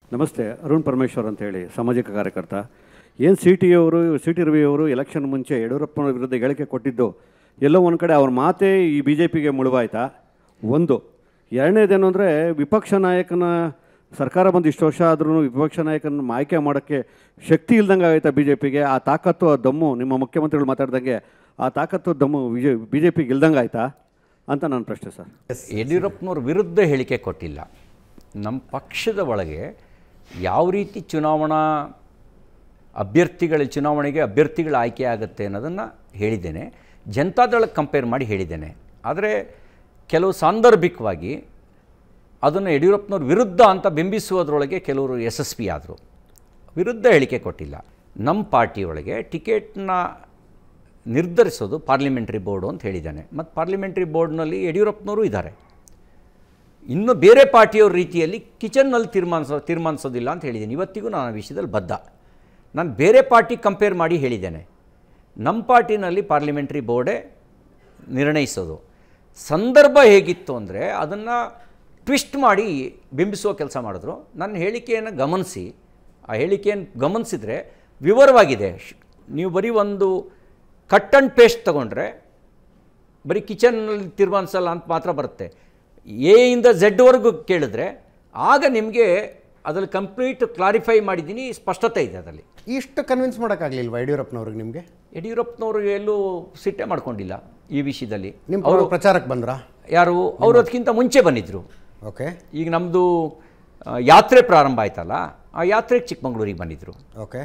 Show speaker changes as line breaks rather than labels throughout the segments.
ನಮಸ್ತೆ ಅರುಣ್ ಪರಮೇಶ್ವರ್ ಅಂತ ಹೇಳಿ ಸಾಮಾಜಿಕ ಕಾರ್ಯಕರ್ತ ಏನು ಸಿ ಟಿ ಅವರು ಸಿ ಟಿ ರವಿ ಅವರು ಎಲೆಕ್ಷನ್ ಮುಂಚೆ ಯಡಿಯೂರಪ್ಪನ ವಿರುದ್ಧ ಹೇಳಿಕೆ ಕೊಟ್ಟಿದ್ದು ಎಲ್ಲೋ ಒಂದು ಕಡೆ ಅವ್ರ ಮಾತೇ ಈ ಬಿ ಜೆ ಪಿಗೆ ಮುಳುವಾಯ್ತಾ ಒಂದು ಎರಡನೇದೇನು ಅಂದರೆ ವಿಪಕ್ಷ ನಾಯಕನ ಸರ್ಕಾರ ಬಂದು ಇಷ್ಟು ವರ್ಷ ಆದ್ರೂ ವಿಪಕ್ಷ ನಾಯಕನ ಆಯ್ಕೆ ಮಾಡೋಕ್ಕೆ ಶಕ್ತಿ ಇಲ್ದಂಗೆ ಆಯ್ತಾ ಬಿ ಜೆ ಪಿಗೆ ಆ ತಾಕತ್ತು ಆ ದಮ್ಮು ನಿಮ್ಮ ಮುಖ್ಯಮಂತ್ರಿಗಳು ಮಾತಾಡ್ದಂಗೆ ಆ ತಾಕತ್ತು ದಮ್ಮು ವಿಜೆ ಬಿ ಜೆ ಪಿಗೆ ಇಲ್ದಂಗೆ ಆಯ್ತಾ ಅಂತ ನನ್ನ ಪ್ರಶ್ನೆ ಸರ್
ಯಡಿಯೂರಪ್ಪನವ್ರ ವಿರುದ್ಧ ಹೇಳಿಕೆ ಕೊಟ್ಟಿಲ್ಲ ನಮ್ಮ ಪಕ್ಷದ ಒಳಗೆ ಯಾವ ರೀತಿ ಚುನಾವಣಾ ಅಭ್ಯರ್ಥಿಗಳ ಚುನಾವಣೆಗೆ ಅಭ್ಯರ್ಥಿಗಳ ಆಯ್ಕೆ ಆಗುತ್ತೆ ಅನ್ನೋದನ್ನು ಹೇಳಿದ್ದೇನೆ ಜನತಾದಳಕ್ಕೆ ಕಂಪೇರ್ ಮಾಡಿ ಹೇಳಿದ್ದೇನೆ ಆದರೆ ಕೆಲವು ಸಾಂದರ್ಭಿಕವಾಗಿ ಅದನ್ನು ಯಡಿಯೂರಪ್ಪನವ್ರ ವಿರುದ್ಧ ಅಂತ ಬಿಂಬಿಸುವುದರೊಳಗೆ ಕೆಲವರು ಯಶಸ್ವಿ ಆದರು ವಿರುದ್ಧ ಹೇಳಿಕೆ ಕೊಟ್ಟಿಲ್ಲ ನಮ್ಮ ಪಾರ್ಟಿಯೊಳಗೆ ಟಿಕೆಟ್ನ ನಿರ್ಧರಿಸೋದು ಪಾರ್ಲಿಮೆಂಟ್ರಿ ಬೋರ್ಡು ಅಂತ ಹೇಳಿದ್ದಾನೆ ಮತ್ತು ಪಾರ್ಲಿಮೆಂಟ್ರಿ ಬೋರ್ಡ್ನಲ್ಲಿ ಯಡಿಯೂರಪ್ಪನವರು ಇದ್ದಾರೆ ಇನ್ನು ಬೇರೆ ಪಾರ್ಟಿಯವ್ರ ರೀತಿಯಲ್ಲಿ ಕಿಚನ್ನಲ್ಲಿ ತೀರ್ಮಾನಿಸೋ ತೀರ್ಮಾನಿಸೋದಿಲ್ಲ ಅಂತ ಹೇಳಿದ್ದೀನಿ ಇವತ್ತಿಗೂ ನಾನು ಆ ವಿಷಯದಲ್ಲಿ ಬದ್ಧ ನಾನು ಬೇರೆ ಪಾರ್ಟಿ ಕಂಪೇರ್ ಮಾಡಿ ಹೇಳಿದ್ದೇನೆ ನಮ್ಮ ಪಾರ್ಟಿನಲ್ಲಿ ಪಾರ್ಲಿಮೆಂಟ್ರಿ ಬೋರ್ಡೇ ನಿರ್ಣಯಿಸೋದು ಸಂದರ್ಭ ಹೇಗಿತ್ತು ಅಂದರೆ ಅದನ್ನು ಟ್ವಿಸ್ಟ್ ಮಾಡಿ ಬಿಂಬಿಸುವ ಕೆಲಸ ಮಾಡಿದ್ರು ನನ್ನ ಹೇಳಿಕೆಯನ್ನು ಗಮನಿಸಿ ಆ ಹೇಳಿಕೆಯನ್ನು ಗಮನಿಸಿದರೆ ವಿವರವಾಗಿದೆ ಶ್- ನೀವು ಬರೀ ಒಂದು ಕಟ್ ಆ್ಯಂಡ್ ಪೇಸ್ಟ್ ತೊಗೊಂಡ್ರೆ ಬರೀ ಕಿಚನ್ನಲ್ಲಿ ತೀರ್ಮಾನಿಸಲ್ಲ ಅಂತ ಮಾತ್ರ ಬರುತ್ತೆ ಎ ಇಂದ ಝೆಡ್ವರೆಗೂ ಕೇಳಿದ್ರೆ ಆಗ ನಿಮಗೆ ಅದ್ರಲ್ಲಿ ಕಂಪ್ಲೀಟ್ ಕ್ಲಾರಿಫೈ ಮಾಡಿದ್ದೀನಿ ಸ್ಪಷ್ಟತೆ ಇದೆ ಅದರಲ್ಲಿ
ಇಷ್ಟು ಕನ್ವಿನ್ಸ್ ಮಾಡೋಕ್ಕಾಗಲಿಲ್ವಾ ಯಡಿಯೂರಪ್ಪನವ್ರಿಗೆ ನಿಮಗೆ
ಯಡಿಯೂರಪ್ಪನವರು ಎಲ್ಲೂ ಸಿಟ್ಟೆ ಮಾಡ್ಕೊಂಡಿಲ್ಲ ಈ ವಿಷಯದಲ್ಲಿ
ನಿಮ್ಮ ಅವರು ಪ್ರಚಾರಕ್ಕೆ ಬಂದ್ರಾ
ಯಾರು ಅವರು ಅದಕ್ಕಿಂತ ಮುಂಚೆ ಬಂದಿದ್ದರು
ಓಕೆ
ಈಗ ನಮ್ಮದು ಯಾತ್ರೆ ಪ್ರಾರಂಭ ಆಯ್ತಲ್ಲ ಆ ಯಾತ್ರೆಗೆ ಚಿಕ್ಕಮಗಳೂರಿಗೆ ಬಂದಿದ್ದರು
ಓಕೆ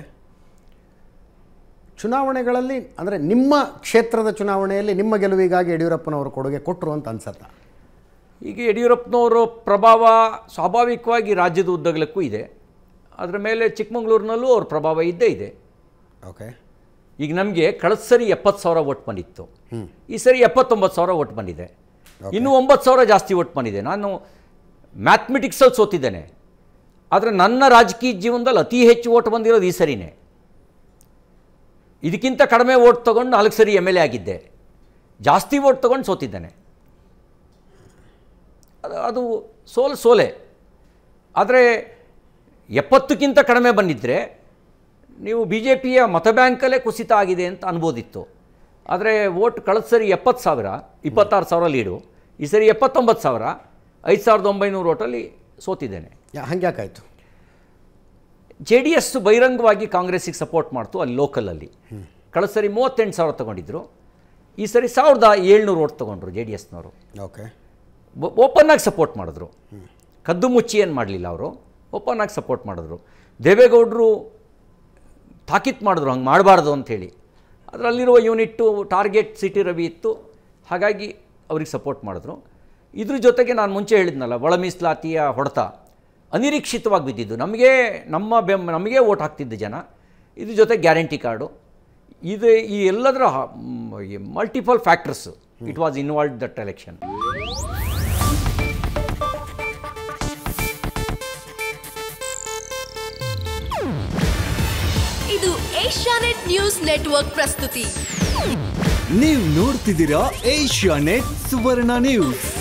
ಚುನಾವಣೆಗಳಲ್ಲಿ ಅಂದರೆ ನಿಮ್ಮ ಕ್ಷೇತ್ರದ ಚುನಾವಣೆಯಲ್ಲಿ ನಿಮ್ಮ ಗೆಲುವಿಗಾಗಿ ಯಡಿಯೂರಪ್ಪನವರು ಕೊಡುಗೆ ಕೊಟ್ಟರು ಅಂತ ಅನ್ಸತ್ತಾ
ಈಗ ಯಡಿಯೂರಪ್ಪನವರ ಪ್ರಭಾವ ಸ್ವಾಭಾವಿಕವಾಗಿ ರಾಜ್ಯದ ಉದ್ದಗಲಕ್ಕೂ ಇದೆ ಅದರ ಮೇಲೆ ಚಿಕ್ಕಮಗಳೂರಿನಲ್ಲೂ ಅವ್ರ ಪ್ರಭಾವ ಇದ್ದೇ ಇದೆ
ಓಕೆ
ಈಗ ನಮಗೆ ಕಳೆದ ಸರಿ ಎಪ್ಪತ್ತು ಸಾವಿರ ಓಟ್ ಬಂದಿತ್ತು ಈ ಸರಿ ಎಪ್ಪತ್ತೊಂಬತ್ತು ಸಾವಿರ ಓಟ್ ಬಂದಿದೆ ಇನ್ನೂ ಒಂಬತ್ತು ಸಾವಿರ ಜಾಸ್ತಿ ಓಟ್ ಬಂದಿದೆ ನಾನು ಮ್ಯಾಥಮೆಟಿಕ್ಸಲ್ಲಿ ಸೋತಿದ್ದೇನೆ ಆದರೆ ನನ್ನ ರಾಜಕೀಯ ಜೀವನದಲ್ಲಿ ಅತಿ ಹೆಚ್ಚು ಓಟ್ ಬಂದಿರೋದು ಈ ಸರಿನೇ ಇದಕ್ಕಿಂತ ಕಡಿಮೆ ಓಟ್ ತೊಗೊಂಡು ನಾಲ್ಕು ಸರಿ ಎಮ್ ಎಲ್ ಎ ಆಗಿದ್ದೆ ಜಾಸ್ತಿ ಓಟ್ ತೊಗೊಂಡು ಸೋತಿದ್ದೇನೆ ಅದು ಅದು ಸೋಲು ಸೋಲೆ ಆದರೆ ಎಪ್ಪತ್ತಕ್ಕಿಂತ ಕಡಿಮೆ ಬಂದಿದ್ದರೆ ನೀವು ಬಿ ಜೆ ಪಿಯ ಮತ ಬ್ಯಾಂಕಲ್ಲೇ ಕುಸಿತ ಆಗಿದೆ ಅಂತ ಅನ್ಬೋದಿತ್ತು ಆದರೆ ಓಟ್ ಕಳೆದ ಸರಿ ಎಪ್ಪತ್ತು ಸಾವಿರ ಇಪ್ಪತ್ತಾರು ಸಾವಿರ ಲೀಡು ಈ ಸರಿ ಎಪ್ಪತ್ತೊಂಬತ್ತು ಸಾವಿರ ಐದು ಸಾವಿರದ ಒಂಬೈನೂರು ಓಟಲ್ಲಿ ಸೋತಿದ್ದೇನೆ
ಯಾ ಹಂಗ್ಯಾಕಾಯ್ತು
ಜೆ ಡಿ ಎಸ್ ಬಹಿರಂಗವಾಗಿ ಕಾಂಗ್ರೆಸ್ಸಿಗೆ ಸಪೋರ್ಟ್ ಮಾಡ್ತು ಅಲ್ಲಿ ಲೋಕಲಲ್ಲಿ ಕಳೆದ ಸರಿ ಮೂವತ್ತೆಂಟು ಸಾವಿರ ತೊಗೊಂಡಿದ್ರು ಈ ಸರಿ ಸಾವಿರದ ಏಳ್ನೂರು ಓಟ್ ತೊಗೊಂಡ್ರು ಜೆ ಡಿ ಎಸ್ನವರು
ಓಕೆ
ಓಪನ್ ಆಗಿ ಸಪೋರ್ಟ್ ಮಾಡಿದ್ರು ಕದ್ದು ಮುಚ್ಚಿ ಏನು ಮಾಡಲಿಲ್ಲ ಅವರು ಓಪನ್ ಆಗಿ ಸಪೋರ್ಟ್ ಮಾಡಿದ್ರು ದೇವೇಗೌಡರು ತಾಕೀತ್ ಮಾಡಿದ್ರು ಹಂಗೆ ಮಾಡಬಾರ್ದು ಅಂಥೇಳಿ ಅದರಲ್ಲಿರುವ ಯೂನಿಟ್ಟು ಟಾರ್ಗೆಟ್ ಸಿಟಿ ರವಿ ಇತ್ತು ಹಾಗಾಗಿ ಅವ್ರಿಗೆ ಸಪೋರ್ಟ್ ಮಾಡಿದ್ರು ಇದ್ರ ಜೊತೆಗೆ ನಾನು ಮುಂಚೆ ಹೇಳಿದ್ನಲ್ಲ ಒಳ ಮೀಸಲಾತಿಯ ಹೊಡೆತ ಅನಿರೀಕ್ಷಿತವಾಗಿ ಬಿದ್ದಿದ್ದು ನಮಗೆ ನಮ್ಮ ಬೆಂಬ ನಮಗೆ ಓಟ್ ಹಾಕ್ತಿದ್ದ ಜನ ಇದ್ರ ಜೊತೆ ಗ್ಯಾರಂಟಿ ಕಾರ್ಡು ಇದು ಈ ಎಲ್ಲದರ multiple factors it was involve that election
ಇದು ಏಷ್ಯಾನೆಟ್ ನ್ಯೂಸ್ ನೆಟ್ವರ್ಕ್ ಪ್ರಸ್ತುತಿ
ನೀವು ನೋಡ್ತಿದ್ದೀರಾ ಏಷ್ಯಾ ನೆಟ್ ಸುವರ್ಣ ನ್ಯೂಸ್